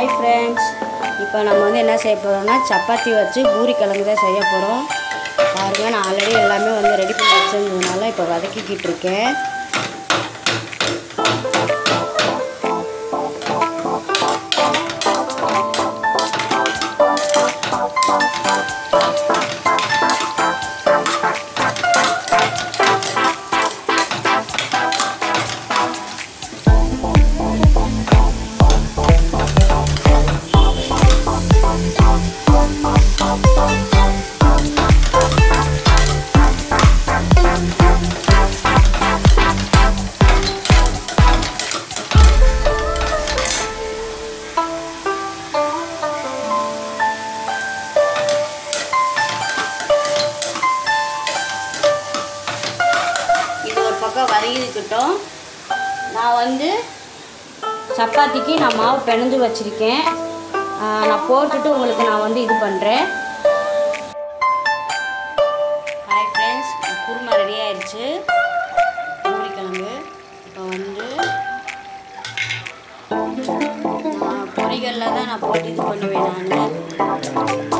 hi friends இப்போ நம்ம வந்து என்ன செய்ய போகிறோம்னா சப்பாத்தி வச்சு பூரி கிழங்கு தான் செய்ய போகிறோம் பாருங்கள் நான் ஆல்ரெடி எல்லாமே வந்து ரெடி பண்ணி வச்சிருந்ததுனால இப்போ வதக்கிக்கிட்டு இருக்கேன் இது ஒரு பக்கம் வதக்கிக்கிட்டோம் நான் வந்து சப்பாத்திக்கு நான் மாவு பிணைஞ்சு வச்சுருக்கேன் நான் போட்டுட்டு உங்களுக்கு நான் வந்து இது பண்ணுறேன் ஹாய் ஃப்ரெண்ட்ஸ் குருமா ரெடி ஆயிடுச்சு பூரிக்கிழங்கு இப்போ வந்து நான் பொரிகளில் தான் நான் போட்டு இது பண்ணுவேன் நான்